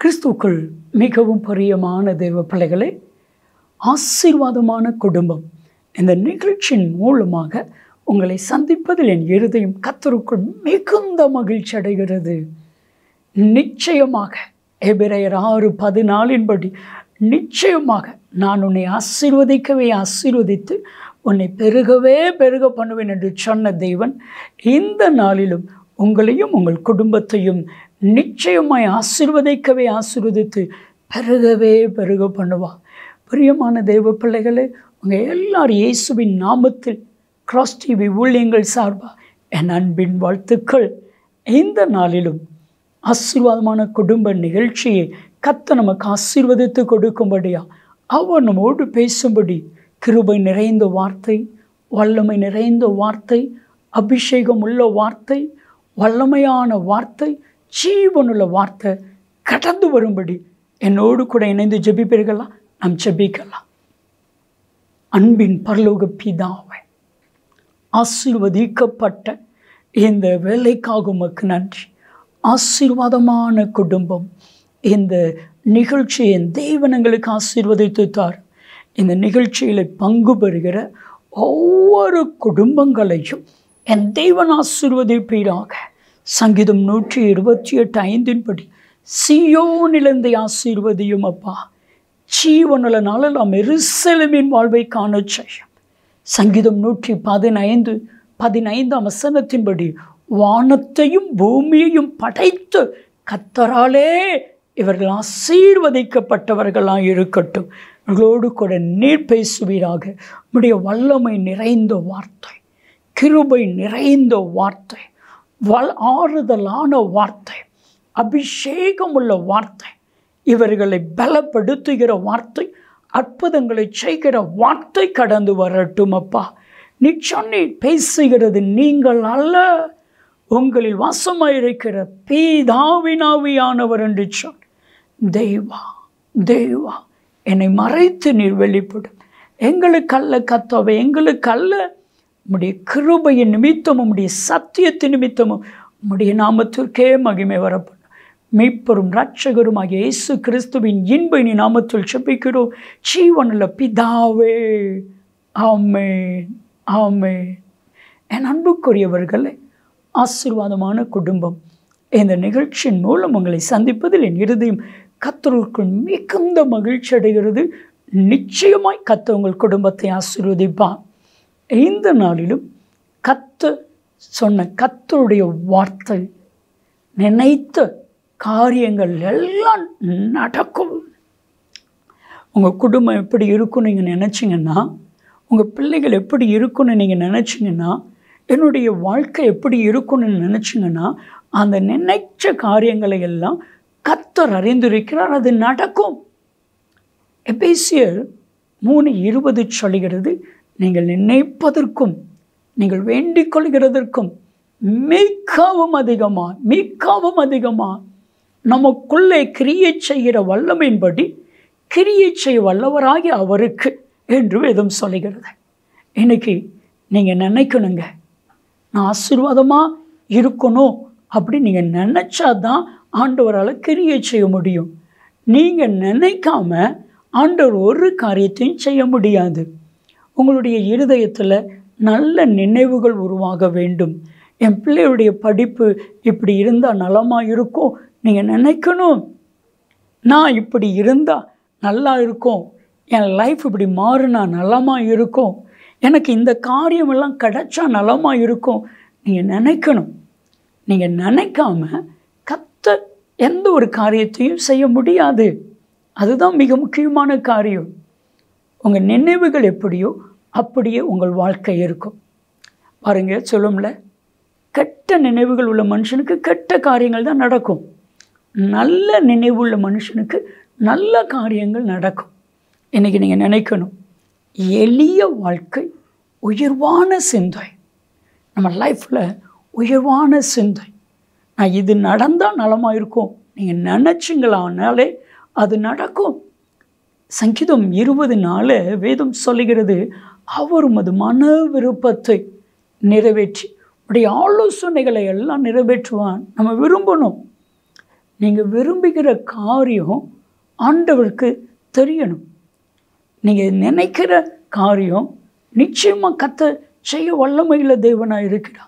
கிறிஸ்துக்குள் மிகவும் பிரியமான தேவ பிள்ளைகளே ஆசீர்வாதமான குடும்பம் இந்த நிகழ்ச்சியின் மூலமாக உங்களை சந்திப்பதில் என் இருதயம் கத்தருக்குள் மிகுந்த மகிழ்ச்சி அடைகிறது நிச்சயமாக எபிரையர் ஆறு பதினாலின்படி நிச்சயமாக நான் உன்னை ஆசீர்வதிக்கவே ஆசீர்வதித்து உன்னை பெருகவே பெருக பண்ணுவேன் என்று சொன்ன தெய்வன் இந்த நாளிலும் உங்களையும் உங்கள் குடும்பத்தையும் நிச்சயமாய் ஆசீர்வதிக்கவே ஆசீர்வதித்து பெருகவே பெருக பண்ணுவா பிரியமான தெய்வ பிள்ளைகளே உங்கள் எல்லாரும் இயேசுவின் நாமத்தில் கிராஸ் டிவி ஊழியங்கள் சார்பாக என் அன்பின் வாழ்த்துக்கள் இந்த நாளிலும் ஆசீர்வாதமான குடும்ப நிகழ்ச்சியை கத்த நமக்கு ஆசீர்வதித்து கொடுக்கும்படியா அவர் நம்மோடு பேசும்படி கிருபை நிறைந்த வார்த்தை வல்லமை நிறைந்த வார்த்தை அபிஷேகம் உள்ள வார்த்தை வல்லமையான வார்த்தை ஜீவனுள்ள வார்த்தை கடந்து வரும்படி என்னோடு கூட இணைந்து ஜெபிப்பீர்களா நாம் ஜெபிக்கலாம் அன்பின் பரலோக பிதாவை ஆசீர்வதிக்கப்பட்ட இந்த வேலைக்காக உமக்கு நன்றி ஆசீர்வாதமான குடும்பம் இந்த நிகழ்ச்சியை தெய்வனங்களுக்கு ஆசீர்வதித்து தார் இந்த நிகழ்ச்சியில் பங்கு பெறுகிற ஒவ்வொரு குடும்பங்களையும் என் தெய்வன் ஆசீர்வதிப்பீராக சங்கீதம் நூற்றி இருபத்தி எட்டு ஐந்தின்படி சியோனிலிருந்து ஆசீர்வதியும் அப்பா ஜீவனுள்ள நாளில் நாம் எருசலமின் வாழ்வை காண செய்யும் சங்கீதம் நூற்றி பதினைந்து பதினைந்தாம் வசனத்தின்படி வானத்தையும் பூமியையும் படைத்து கத்தராலே இவர்கள் ஆசீர்வதிக்கப்பட்டவர்களாக இருக்கட்டும் இவர்களோடு கூட நீர் பேசுவீராக உடைய வல்லமை நிறைந்த வார்த்தை கிருபை நிறைந்த வார்த்தை வல் ஆறுதலான வார்த்தை அபிஷேகம் உள்ள வார்த்தை இவர்களை பலப்படுத்துகிற வார்த்தை அற்புதங்களை செய்கிற வார்த்தை கடந்து வரட்டும் அப்பா நீ சொன்னி பேசுகிறது நீங்கள் அல்ல உங்களில் வாசமாயிருக்கிற பீதாவினாவியானவர் என்று சொல் தெய்வா தெய்வா என்னை மறைத்து நீர் வெளிப்படும் எங்களுக்கு அல்ல கத்தவை எங்களுக்கு அல்ல உம்முடைய கிருபையின் நிமித்தமும் உம்முடைய சத்தியத்தின் நிமித்தமும் உம்முடைய நாமத்திற்கே மகிமை வரப்படும் மீட்பரும் ரட்சகரும் ஆகிய இயேசு கிறிஸ்துவின் இன்பை நீ நாமத்தில் செப்பிக்கிறோம் ஜீவனுள்ள பிதாவே ஆமே ஆமே என் அன்புக்குரியவர்களே ஆசீர்வாதமான குடும்பம் இந்த நிகழ்ச்சியின் மூலம் உங்களை சந்திப்பதில் என் இருதயம் கத்தருக்குள் மிகுந்த மகிழ்ச்சி அடைகிறது நிச்சயமாய் கத்த உங்கள் குடும்பத்தை ஆசீர்வதிப்பான் இந்த நாளிலும் கத்த சொன்ன கத்தருடைய வார்த்தை நினைத்த காரியங்கள் எல்லாம் நடக்கும் உங்கள் குடும்பம் எப்படி இருக்கும்னு நீங்கள் நினச்சிங்கன்னா உங்கள் பிள்ளைகள் எப்படி இருக்கும்னு நீங்கள் நினச்சிங்கன்னா என்னுடைய வாழ்க்கை எப்படி இருக்கும்னு நினச்சிங்கன்னா அந்த நினைச்ச காரியங்களை எல்லாம் கத்தர் அறிந்திருக்கிறார் அது நடக்கும் எபேசியர் மூணு இருபது சொல்லுகிறது நீங்கள் நினைப்பதற்கும் நீங்கள் வேண்டிக் கொள்கிறதற்கும் மிகவும் அதிகமாக மிகவும் அதிகமாக நமக்குள்ளே கிரியை செய்கிற வல்லமையின்படி கிரியை செய்ய வல்லவராகி அவருக்கு என்று வேதம் சொல்லுகிறது இன்னைக்கு நீங்கள் நினைக்கணுங்க நான் ஆசீர்வாதமாக இருக்கணும் அப்படி நீங்கள் நினச்சாதான் ஆண்டவரால் கிரியை செய்ய முடியும் நீங்கள் நினைக்காம ஆண்டவர் ஒரு காரியத்தையும் செய்ய முடியாது உங்களுடைய இருதயத்தில் நல்ல நினைவுகள் உருவாக வேண்டும் என் பிள்ளையுடைய படிப்பு இப்படி இருந்தால் நலமாக இருக்கும் நீங்கள் நினைக்கணும் நான் இப்படி இருந்தால் நல்லா இருக்கும் என் லைஃப் இப்படி மாறினா நலமாக இருக்கும் எனக்கு இந்த காரியமெல்லாம் கிடைச்சா நலமாக இருக்கும் நீங்கள் நினைக்கணும் நீங்கள் நினைக்காம கத்த எந்த ஒரு காரியத்தையும் செய்ய முடியாது அதுதான் மிக முக்கியமான காரியம் உங்கள் நினைவுகள் எப்படியோ அப்படியே உங்கள் வாழ்க்கை இருக்கும் பாருங்க சொல்லும்ல கெட்ட நினைவுகள் உள்ள மனுஷனுக்கு கெட்ட காரியங்கள் தான் நடக்கும் நல்ல நினைவுள்ள மனுஷனுக்கு நல்ல காரியங்கள் நடக்கும் இன்றைக்கி நீங்கள் நினைக்கணும் எளிய வாழ்க்கை உயர்வான சிந்தை நம்ம லைஃப்பில் உயர்வான சிந்தை நான் இது நடந்தால் நலமாக இருக்கும் நீங்கள் நினச்சிங்களானாலே அது நடக்கும் சங்கீதம் இருபது நாள் வேதம் சொல்லுகிறது அவர் உமது மன விருப்பத்தை நிறைவேற்றி உடைய ஆலோசனைகளை எல்லாம் நிறைவேற்றுவான் நம்ம விரும்பணும் நீங்கள் விரும்புகிற காரியம் ஆண்டவருக்கு தெரியணும் நீங்கள் நினைக்கிற காரியம் நிச்சயமாக கத்த செய்ய வல்லமையில் தேவனாக இருக்கிறார்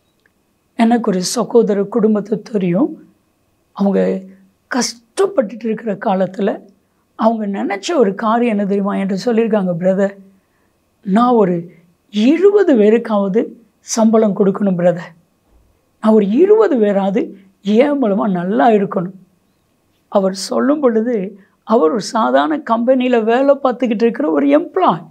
எனக்கு ஒரு சகோதர குடும்பத்தை தெரியும் அவங்க கஷ்டப்பட்டுட்டு இருக்கிற காலத்தில் அவங்க நினச்ச ஒரு காரியம் என்ன தெரியுமா என்று சொல்லியிருக்காங்க பிரதர் நான் ஒரு இருபது பேருக்காவது சம்பளம் கொடுக்கணும் பிரதர் நான் ஒரு இருபது பேராவது ஏன் மூலமாக நல்லா இருக்கணும் அவர் சொல்லும் பொழுது அவர் ஒரு சாதாரண கம்பெனியில் வேலை பார்த்துக்கிட்டு இருக்கிற ஒரு எம்ப்ளாய்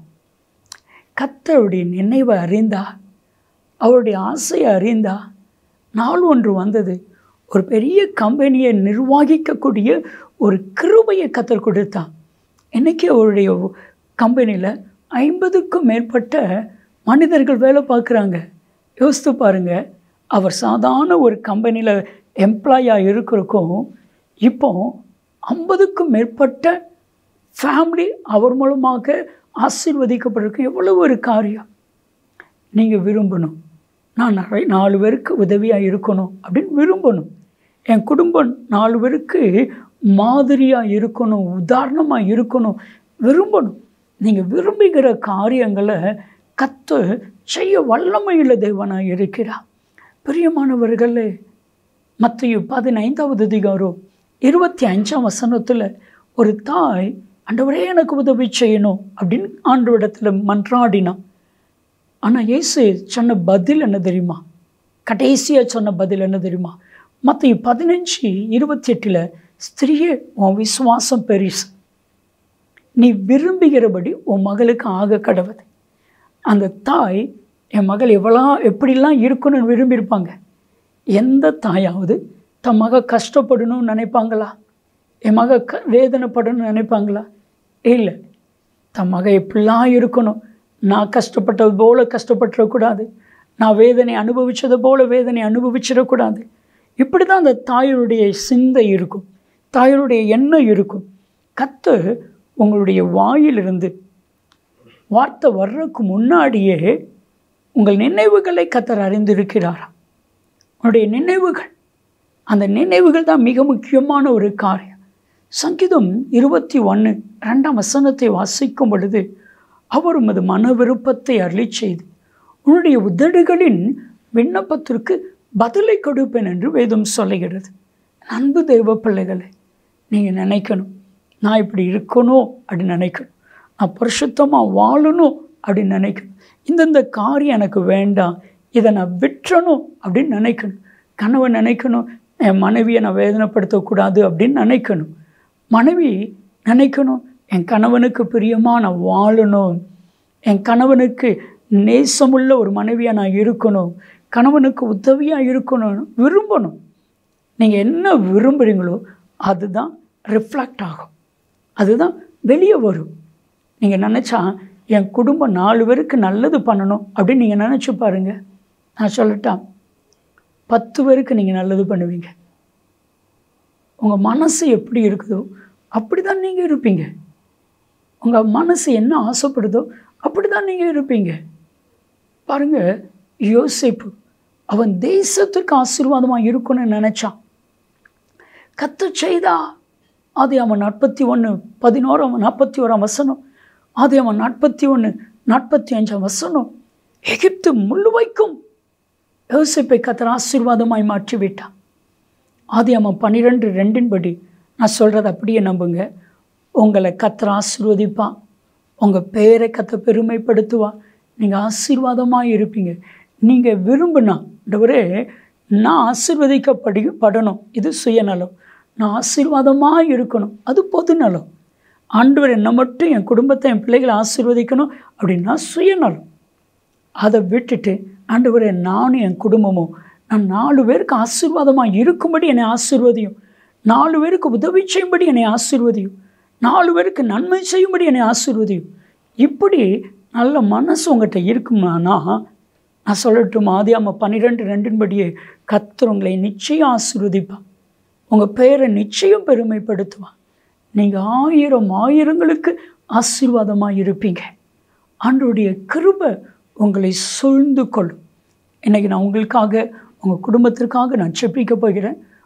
கத்தருடைய நினைவை அறிந்தா அவருடைய ஆசையை அறிந்தா நாள் ஒன்று வந்தது ஒரு பெரிய கம்பெனியை நிர்வகிக்கக்கூடிய ஒரு கிருபையை கத்தர் கொடுத்தான் இன்றைக்கி அவருடைய கம்பெனியில் ஐம்பதுக்கும் மேற்பட்ட மனிதர்கள் வேலை பார்க்குறாங்க யோசித்து பாருங்கள் அவர் சாதாரண ஒரு கம்பெனியில் எம்ப்ளாயாக இருக்கிறக்கும் இப்போ ஐம்பதுக்கும் மேற்பட்ட ஃபேமிலி அவர் மூலமாக ஆசீர்வதிக்கப்பட்டிருக்கு எவ்வளவு ஒரு காரியம் நீங்கள் விரும்பணும் நான் நிறைய நாலு பேருக்கு உதவியாக இருக்கணும் அப்படின்னு விரும்பணும் என் குடும்பம் நாலு பேருக்கு மாதிரியாக இருக்கணும் உதாரணமாக இருக்கணும் விரும்பணும் நீங்கள் விரும்புகிற காரியங்களை கத்து செய்ய வல்லமையுள்ள தேவனாக இருக்கிறார் பிரியமானவர்களே மத்திய பதினைந்தாவது அதிகாரம் இருபத்தி அஞ்சாம் வசனத்தில் ஒரு தாய் ஆண்டவரே எனக்கு உதவி செய்யணும் அப்படின்னு ஆண்டவரிடத்தில் மன்றாடினான் ஆனால் இயேசு சொன்ன பதில் என்ன தெரியுமா கடைசியாக சொன்ன பதில் என்ன தெரியுமா மற்ற பதினஞ்சு இருபத்தி எட்டில் ஸ்திரியே உன் விசுவாசம் பெரிசு நீ விரும்புகிறபடி உன் மகளுக்கு ஆக கடவுது அந்த தாய் என் மகள் எவ்வளோ எப்படிலாம் இருக்கணும்னு விரும்பியிருப்பாங்க எந்த தாயாவது தன் மக கஷ்டப்படணும்னு நினைப்பாங்களா என் மக க வேதனைப்படணும்னு நினைப்பாங்களா இல்லை தன் மக எப்படிலாம் இருக்கணும் நான் கஷ்டப்பட்டது போல கஷ்டப்பட்டுறக்கூடாது நான் வேதனை அனுபவித்தது போல வேதனை அனுபவிச்சிடக்கூடாது இப்படி தான் அந்த தாயருடைய சிந்தை இருக்கும் தாயருடைய எண்ணம் இருக்கும் கத்து உங்களுடைய வாயிலிருந்து வார்த்தை வர்றதுக்கு முன்னாடியே உங்கள் நினைவுகளை கத்தர் அறிந்திருக்கிறாராம் உன்னுடைய நினைவுகள் அந்த நினைவுகள் தான் மிக முக்கியமான ஒரு காரியம் சங்கீதம் இருபத்தி ஒன்று ரெண்டாம் வசனத்தை வாசிக்கும் பொழுது அவர் உமது மன விருப்பத்தை அருளி செய்து உன்னுடைய உதடுகளின் விண்ணப்பத்திற்கு பதிலை கொடுப்பேன் என்று வேதம் சொல்லுகிறது அன்பு தெய்வ பிள்ளைகளை நீங்கள் நினைக்கணும் நான் இப்படி இருக்கணும் அப்படின்னு நினைக்கணும் நான் பரிசுத்தமாக வாழணும் அப்படின்னு நினைக்கணும் இந்தந்த காரியம் எனக்கு வேண்டாம் இதை நான் விட்டுறணும் அப்படின்னு நினைக்கணும் கணவன் நினைக்கணும் என் மனைவியை நான் வேதனைப்படுத்தக்கூடாது அப்படின்னு நினைக்கணும் மனைவி நினைக்கணும் என் கணவனுக்கு பிரியமாக நான் வாழணும் என் கணவனுக்கு நேசமுள்ள ஒரு மனைவியாக நான் இருக்கணும் கணவனுக்கு உதவியாக இருக்கணும் விரும்பணும் நீங்கள் என்ன விரும்புகிறீங்களோ அதுதான் ரிஃப்ளெக்ட் ஆகும் அதுதான் வெளியே வரும் நீங்கள் நினச்சா என் குடும்பம் நாலு பேருக்கு நல்லது பண்ணணும் அப்படின்னு நீங்கள் நினச்சி பாருங்கள் நான் சொல்லட்டா பத்து பேருக்கு நீங்கள் நல்லது பண்ணுவீங்க உங்கள் மனசு எப்படி இருக்குதோ அப்படி தான் நீங்கள் இருப்பீங்க உங்கள் மனசு என்ன ஆசைப்படுதோ அப்படி தான் நீங்கள் இருப்பீங்க பாருங்கள் யோசிப்பு அவன் தேசத்துக்கு ஆசீர்வாதமாக இருக்கணும்னு நினச்சான் கத்து செய்தா ஆதி அவன் நாற்பத்தி ஒன்று பதினோராம் நாற்பத்தி ஓராம் வசனம் ஆதி அவன் நாற்பத்தி ஒன்று நாற்பத்தி அஞ்சாம் வசனம் எகிப்து முழுவைக்கும் யோசிப்பை கத்தர் ஆசீர்வாதமாய் மாற்றி விட்டான் ஆதி அவன் பன்னிரெண்டு ரெண்டின்படி நான் சொல்கிறத அப்படியே நம்புங்க உங்களை கத்தர் ஆசீர்வதிப்பான் உங்கள் பேரை கத்த பெருமைப்படுத்துவான் நீங்கள் ஆசீர்வாதமாக இருப்பீங்க நீங்கள் விரும்புனா ஆண்டவரே நான் ஆசீர்வதிக்கப்படி படணும் இது சுயநலம் நான் ஆசீர்வாதமாக இருக்கணும் அது பொதுநலம் ஆண்டவர் என்னை மட்டும் என் குடும்பத்தை என் பிள்ளைகளை ஆசீர்வதிக்கணும் அப்படின்னா சுயநலம் அதை விட்டுட்டு ஆண்டவரே நானும் என் குடும்பமும் நான் நாலு பேருக்கு ஆசீர்வாதமாக இருக்கும்படி என்னை ஆசீர்வதியும் நாலு பேருக்கு உதவி செய்யும்படி என்னை ஆசீர்வதியும் நாலு பேருக்கு நன்மை செய்யும்படி என்னை ஆசீர்வதியும் இப்படி நல்ல மனசு உங்கள்கிட்ட இருக்குமானா நான் சொல்லட்டும் ஆதியாம பன்னிரெண்டு ரெண்டின்படியே கத்தர் உங்களை நிச்சயம் ஆசீர்வதிப்பான் உங்கள் பெயரை நிச்சயம் பெருமைப்படுத்துவான் நீங்கள் ஆயிரம் ஆயிரங்களுக்கு ஆசீர்வாதமாக இருப்பீங்க ஆண்டோடைய கிருபை உங்களை சூழ்ந்து கொள்ளும் இன்றைக்கி நான் உங்களுக்காக உங்கள் குடும்பத்திற்காக நான் செப்பிக்க போகிறேன்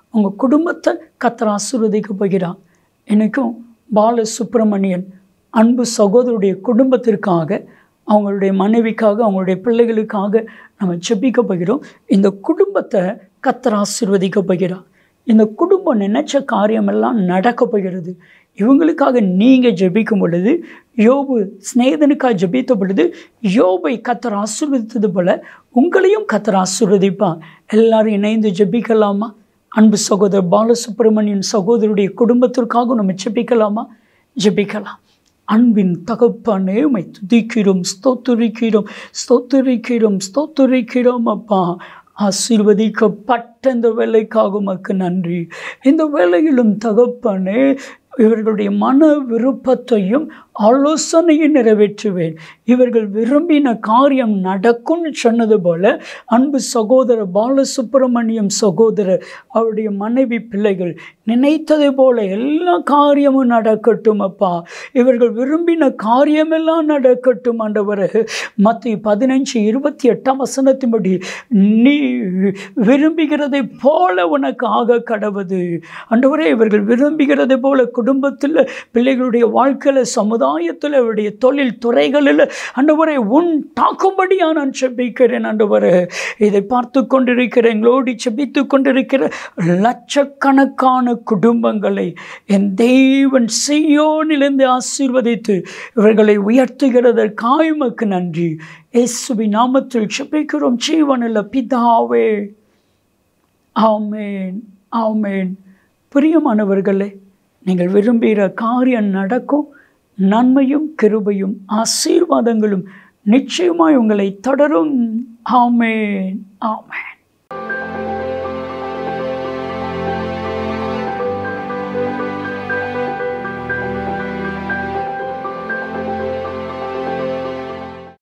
உங்கள் குடும்பத்தை கத்தர் ஆசீர்வதிக்க போகிறார் எனக்கும் பால சுப்பிரமணியன் அன்பு சகோதரருடைய குடும்பத்திற்காக அவங்களுடைய மனைவிக்காக அவங்களுடைய பிள்ளைகளுக்காக நம்ம ஜெபிக்க போகிறோம் இந்த குடும்பத்தை கத்தர் ஆசீர்வதிக்க போகிறார் இந்த குடும்பம் நினைச்ச காரியமெல்லாம் நடக்க போகிறது இவங்களுக்காக நீங்கள் ஜெபிக்கும் பொழுது யோபு சிநேகிதனுக்காக ஜெபித்த பொழுது யோபை கத்தர் ஆசீர்வதித்தது போல உங்களையும் கத்தர் ஆசீர்வதிப்பான் எல்லாரும் இணைந்து ஜெபிக்கலாமா அன்பு சகோதரர் பாலசுப்ரமணியன் சகோதரருடைய குடும்பத்திற்காக நம்ம ஜெபிக்கலாமா ஜெபிக்கலாம் அன்பின் தகப்பானே உமை துதிக்கிறோம் ஸ்தோத்துரிக்கிறோம் ஸ்தோத்துரிக்கிறோம் ஸ்தோத்துரிக்கிறோம் அப்பா ஆசீர்வதிக்கப்பட்ட இந்த வேலைக்காக உமக்கு நன்றி இந்த வேலையிலும் தகப்பனே இவர்களுடைய மன விருப்பத்தையும் ஆலோசனையை நிறைவேற்றுவேன் இவர்கள் விரும்பின காரியம் நடக்கும்னு சொன்னது போல அன்பு சகோதரர் பாலசுப்பிரமணியம் சகோதரர் அவருடைய மனைவி பிள்ளைகள் நினைத்ததை போல எல்லா காரியமும் நடக்கட்டும் அப்பா இவர்கள் விரும்பின காரியமெல்லாம் நடக்கட்டும் ஆண்டவரே மத்திய பதினஞ்சு இருபத்தி எட்டாம் வசனத்தின்படி நீ விரும்புகிறதை போல உனக்கு ஆக கடவுது ஆண்டவரே இவர்கள் விரும்புகிறதை போல குடும்பத்தில் பிள்ளைகளுடைய வாழ்க்கையில் சமுதாயத்தில் அவருடைய தொழில் துறைகளில் ஆண்டவரை உண்டாக்கும்படியா நான் செபிக்கிறேன் ஆண்டவரே இதை பார்த்து கொண்டிருக்கிற எங்களோடு செபித்து கொண்டிருக்கிற லட்சக்கணக்கான குடும்பங்களை என் தெய்வன் செய்யோனிலிருந்து ஆசீர்வதித்து இவர்களை உயர்த்துகிறதற்காக உமக்கு நன்றி இயேசுவின் நாமத்தில் செபிக்கிறோம் ஜீவனில் பிதாவே ஆமேன் ஆமேன் பிரியமானவர்களே நீங்கள் விரும்புகிற காரியம் நடக்கும் நன்மையும் கிருபையும் ஆசீர்வாதங்களும் நிச்சயமாய் உங்களை தொடரும் ஆமேன் ஆமேன்